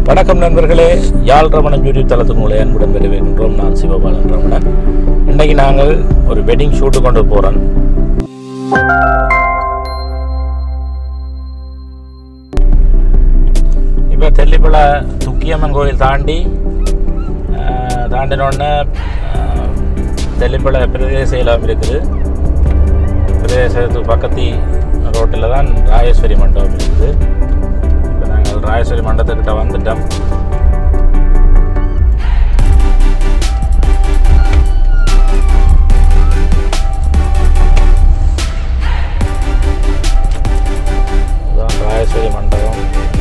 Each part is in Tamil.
வணக்கம் நண்பர்களே யாழ் ரமணன் யூடியூப் தளத்தின் மூலம் அன்புடன் வரவேற்கின்றோம் நான் சிவபாலன் ரமணன் இன்னைக்கு நாங்கள் ஒரு வெட்டிங் ஷூட்டு கொண்டு போகிறோம் இப்போ தெல்லிப்பள துக்கியம்மன் கோயில் தாண்டி ஆஹ், தாண்டினோடனே ஆஹ், தெல்லிப்பள பிரதேச இலம் இருக்குது பிரதேசத்துக்கு பக்கத்தி ரோட்டில் தான் ராஜேஸ்வரி மண்டபம் இருக்குது இப்போ நாங்கள் ராஜேஸ்வரி மண்டபத்துக்கிட்ட வந்துட்டோம் இதுதான் ராஜேஸ்வரி மண்டபம்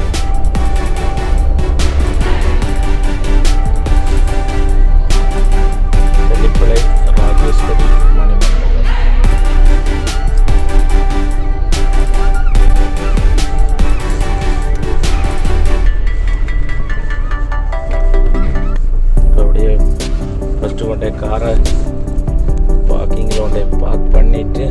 தெல்லிப்பளை ராஜேஸ்வரி மணி மண்டபம் இப்போ அப்படியே ஃபஸ்ட்டு கொண்டே காரை பார்க்கிங்கில் கொண்டே பார்க் பண்ணிட்டு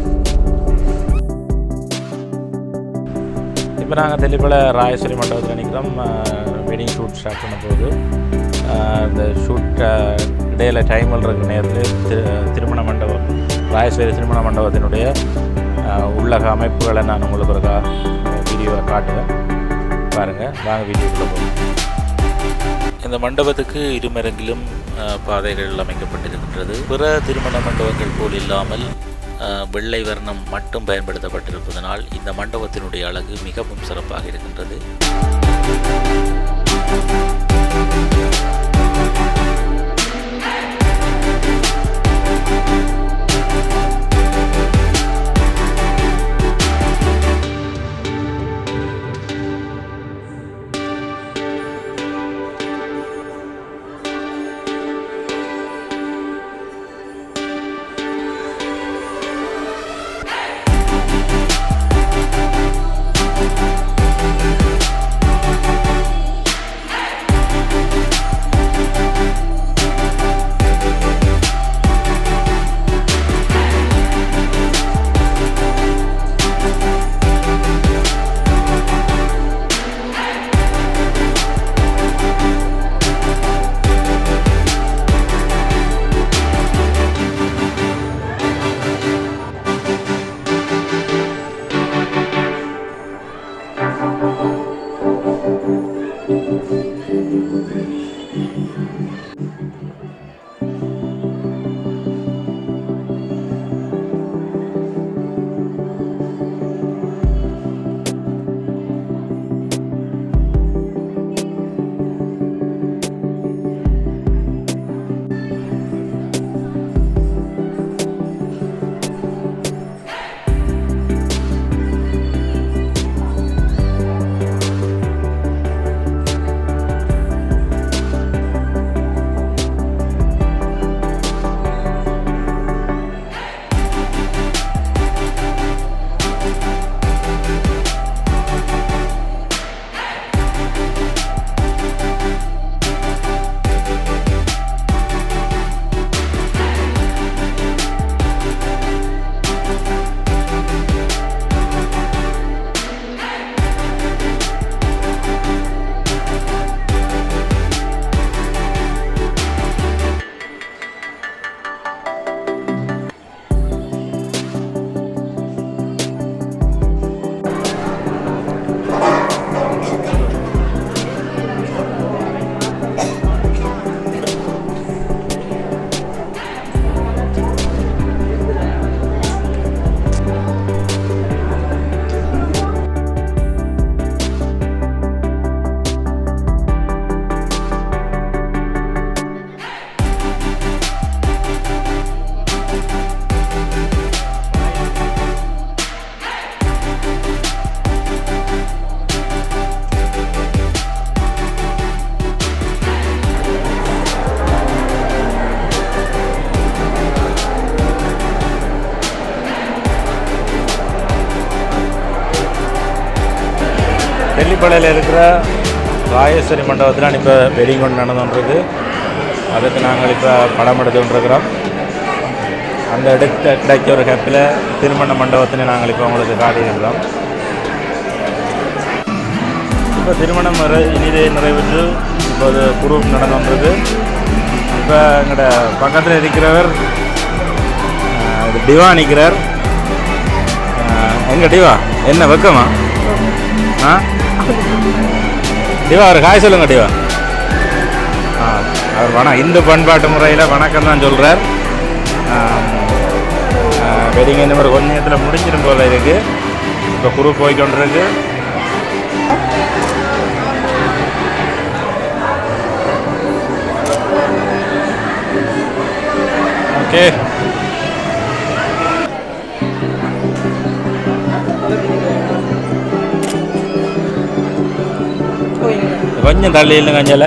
இப்போ நாங்கள் தெளிப்பில் ராயஸ்வரி மண்டபத்தில் நிற்கிறோம் வெட்டிங் ஷூட் ஸ்டார்ட் பண்ண போகுது ஆஹ் இந்த ஷூட் இடையில டைமில் இருக்கிற நேரத்தில் திரு திருமண மண்டபம் ராயஸ்வரி திருமண மண்டபத்தினுடைய ஆஹ் உள்ளக அமைப்புகளை நான் உங்களுக்கு ஒரு வீடியோவை காட்டுவேன் பாருங்கள் வாங்க வீடியோக்குள்ளே போகலாம் இந்த மண்டபத்துக்கு இருமரங்கிலும் அஹ், பாதைகள் அமைக்கப்பட்டிருக்கின்றது பிற திருமண மண்டபங்கள் போல் இல்லாமல் அஹ், வெள்ளை வர்ணம் மட்டும் பயன்படுத்தப்பட்டிருப்பதனால் இந்த மண்டபத்தினுடைய அழகு மிகவும் சிறப்பாக இருக்கின்றது தெல்லிப்பளையில் இருக்கிற ராஜேஸ்வரி மண்டபத்தில் இப்போ வெடிங் ஒன்று நடந்துன்றது அதுக்கு நாங்கள் இப்போ படம் எடுத்துக்கொண்டிருக்கிறோம் அந்த இடத்த கிடைச்ச ஒரு கேப்பில் திருமண மண்டபத்தினை நாங்கள் இப்போ உங்களுக்கு காட்டியிருக்கிறோம் இப்போ திருமணம் வரை இனிதே நிறைவேற்று இப்போது குரூப் நடந்து வந்தது இப்போ எங்களோட பக்கத்தில் இருக்கிறவர் ஆஹ், இது டிவா நிற்கிறார் எங்க டிவா என்ன வெக்கமா ஆ டிவா ஒரு காய் சொல்லுங்க டிவா ஆ அவர் வண இந்து பண்பாட்டு முறையில் வணக்கம் தான் சொல்கிறார் வெடிங்க இந்த மாதிரி கொஞ்ச நேரத்தில் முடிஞ்சிடும் போல இருக்கு இப்போ குரு போய் கொண்டிருக்கு ஓகே கொஞ்சம் தள்ளி இல்லைங்க அஞ்சல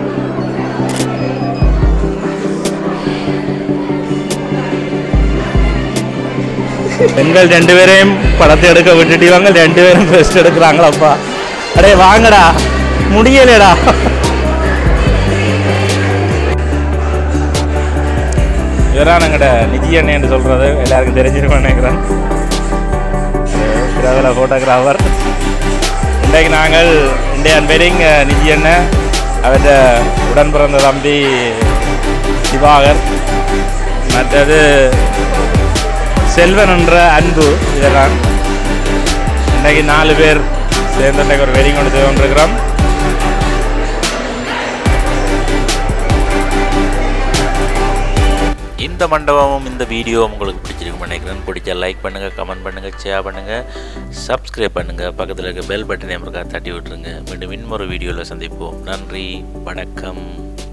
பெண்கள் ரெண்டு பேரையும் படத்தை எடுக்க விட்டுட்டிவாங்க ரெண்டு பேரும் பெஸ்ட் எடுக்கிறாங்களப்பா அடே வாங்கடா முடியலடா இவரான் எங்கட நிதி அண்ணன் சொல்றது எல்லாருக்கும் தெரிஞ்சிருக்கும் நினைக்கிறேன் பிரபல ஃபோட்டோகிராஃபர் இன்றைக்கு நாங்கள் இந்தியன் வெரிங் நிதி அண்ணன் அவருடைய உடன் பிறந்த தம்பி திவாகர் மற்றது செல்வன் என்ற அன்பு இதெல்லாம் இன்னைக்கு நாலு பேர் சேர்ந்து இன்னைக்கு ஒரு வெடிங் கொண்டு செய்து கொண்டிருக்கிறோம் இந்த மண்டபமும் இந்த வீடியோவும் உங்களுக்கு பிடிச்சிருக்கும் நினைக்கிறேன் பிடிச்சா லைக் பண்ணுங்கள் கமெண்ட் பண்ணுங்கள் ஷேர் பண்ணுங்கள் சப்ஸ்கிரைப் பண்ணுங்கள் பக்கத்தில் இருக்க பெல் பட்டனை இருக்கா தட்டி விட்டுருங்க மீண்டும் இன்னொரு வீடியோவில் சந்திப்போம் நன்றி வணக்கம்